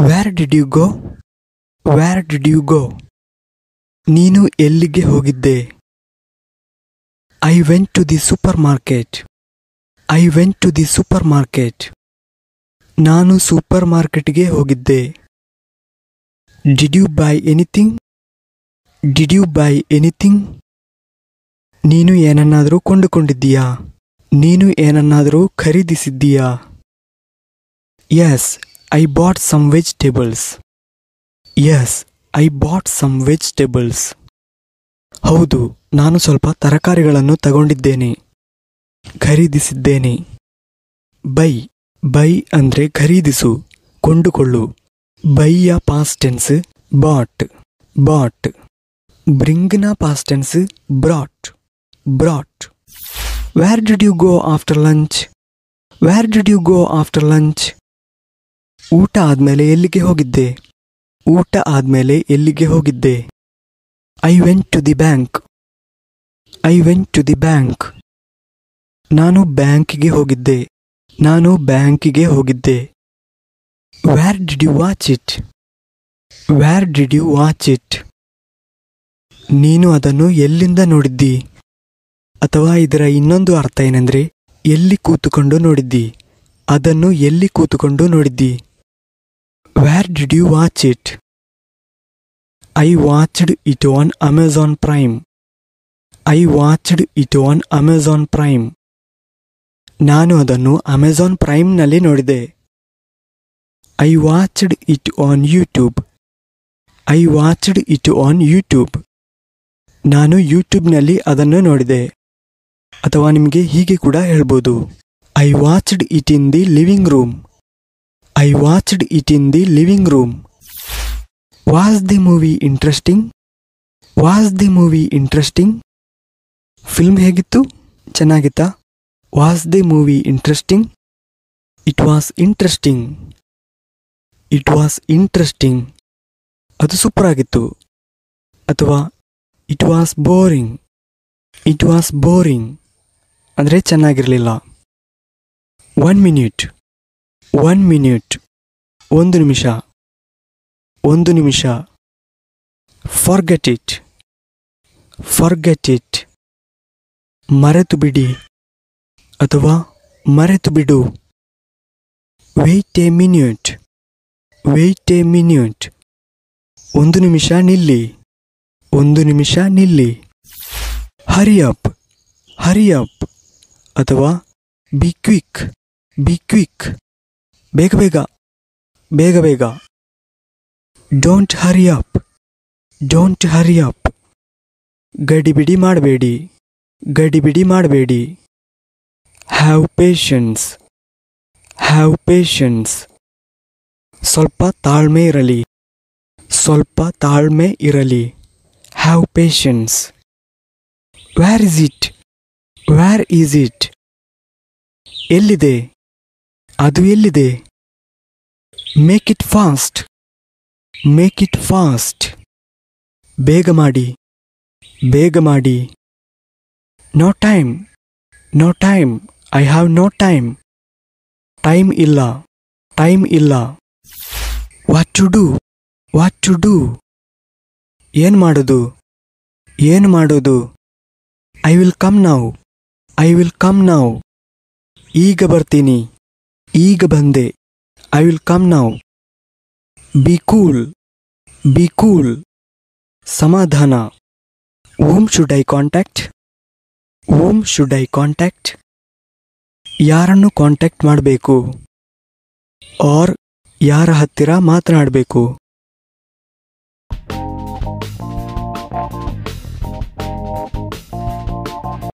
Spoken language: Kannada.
where did you go where did you go ನೀನು ಎಲ್ಲಿಗೆ ಹೋಗಿದ್ದೆ I went to the supermarket I went to the supermarket ನಾನು ಸೂಪರ್ ಮಾರ್ಕೆಟ್ಗೆ ಹೋಗಿದ್ದೆ did you buy anything did you buy anything ನೀನು ಏನನ್ನಾದರೂ ಕೊಂಡುಕೊಂಡಿದ್ದೀಯಾ ನೀನು ಏನನ್ನಾದರೂ ಖರೀದಿಸಿದ್ದೀಯಾ yes I bought some vegetables yes I bought some vegetables ಹೌದು ನಾನು ಸ್ವಲ್ಪ ತರಕಾರಿಗಳನ್ನು ತಗೊಂಡಿದ್ದೇನೆ ಖರೀದಿಸಿದ್ದೇನೆ ಬೈ ಬೈ ಅಂದ್ರೆ ಖರೀದಿಸು ಕೊಂಡುಕೊಳ್ಳು ಬೈಯ ಪಾಸ್ಟ್ ಟೆನ್ಸ್ ಬಾಟ್ ಬಾಟ್ ಬ್ರಿಂಗ್ನ ಪಾಸ್ಟ್ ಟೆನ್ಸ್ ಬ್ರಾಟ್ ಬ್ರಾಟ್ where did you go after lunch where did you go after lunch ಊಟ ಆದ್ಮೇಲೆ ಎಲ್ಲಿಗೆ ಹೋಗಿದ್ದೆ ಊಟ ಆದ್ಮೇಲೆ ಎಲ್ಲಿಗೆ ಹೋಗಿದ್ದೆ I went to the bank I went to the bank ನಾನು ಬ್ಯಾಂಕಿಗೆ ಹೋಗಿದ್ದೆ ನಾನು ಬ್ಯಾಂಕಿಗೆ ಹೋಗಿದ್ದೆ where did you watch it where did you watch it ನೀನು ಅದನ್ನು ಎಲ್ಲಿಂದ ನೋಡಿದ್ದಿ ಅಥವಾ ಇದರ ಇನ್ನೊಂದು ಅರ್ಥ ಏನೆಂದ್ರೆ ಎಲ್ಲಿ ಕೂತುಕೊಂಡು ನೋಡಿದ್ದಿ ಅದನ್ನು ಎಲ್ಲಿ ಕೂತುಕೊಂಡು ನೋಡಿದ್ದಿ where did you watch it I watched it on Amazon Prime I watched it on Amazon Prime ನಾನು ಅದನ್ನು ಅಮೆಝಾನ್ ಪ್ರೈಮ್ನಲ್ಲಿ ನೋಡಿದೆ I watched it on YouTube I watched it on YouTube ನಾನು ಯೂಟ್ಯೂಬ್ನಲ್ಲಿ ಅದನ್ನು ನೋಡಿದೆ ಅಥವಾ ನಿಮಗೆ ಹೀಗೆ ಕೂಡ ಹೇಳ್ಬೋದು I watched it in the living room I watched it in the living room was the movie interesting was the movie interesting film ಹೇಗಿತ್ತು ಚೆನ್ನಾಗಿತ್ತಾ was the movie interesting it was interesting it was interesting ಅದು ಸೂಪರ್ ಆಗಿತ್ತು ಅಥವಾ it was boring it was boring ಅಂದರೆ ಚೆನ್ನಾಗಿರಲಿಲ್ಲ ಒನ್ ಮಿನಿಟ್ ಒನ್ ಮಿನಿಟ್ ಒಂದು ನಿಮಿಷ ಒಂದು ನಿಮಿಷ ಫಾರ್ಗೆಟ್ ಇಟ್ ಫಾರ್ಗೆಟ್ ಇಟ್ ಮರೆತು ಬಿಡಿ ಅಥವಾ ಮರೆತು ಬಿಡು wait a minute wait a minute ಒಂದು ನಿಮಿಷ ನಿಲ್ಲಿ ಒಂದು ನಿಮಿಷ ನಿಲ್ಲಿ ಹರಿ ಅಪ್ ಹರಿ ಅಪ್ ಅಥವಾ ಬಿ ಕ್ವಿಕ್ ಬಿ ಕ್ವಿಕ್ ಬೇಗ ಬೇಗ ಬೇಗ ಬೇಗ don't hurry up don't hurry up ಗಡಿಬಿಡಿ ಮಾಡಬೇಡಿ ಗಡಿಬಿಡಿ ಮಾಡಬೇಡಿ ಹ್ಯಾವ್ ಪೇಷನ್ಸ್ ಹ್ಯಾವ್ ಪೇಷನ್ಸ್ ಸ್ವಲ್ಪ ತಾಳ್ಮೆ ಇರಲಿ ಸ್ವಲ್ಪ ತಾಳ್ಮೆ ಇರಲಿ have patience where is it where is it ಎಲ್ಲಿದೆ ಅದು ಎಲ್ಲಿದೆ make it fast make it fast ಬೇಗ ಮಾಡಿ ಬೇಗ ಮಾಡಿ no time no time I have no time time ಇಲ್ಲ ಟೈಮ್ ಇಲ್ಲ what to do what to do ಏನು ಮಾಡೋದು ಏನು ಮಾಡೋದು I will come now I will come now ಈಗ ಬರ್ತೀನಿ ಈಗ ಬಂದೆ I will come now be cool be cool ಸಮಾಧಾನ whom should I contact whom should I contact ಯಾರನ್ನು ಕಾಂಟ್ಯಾಕ್ಟ್ ಮಾಡಬೇಕು ಆರ್ ಯಾರ ಹತ್ತಿರ ಮಾತನಾಡಬೇಕು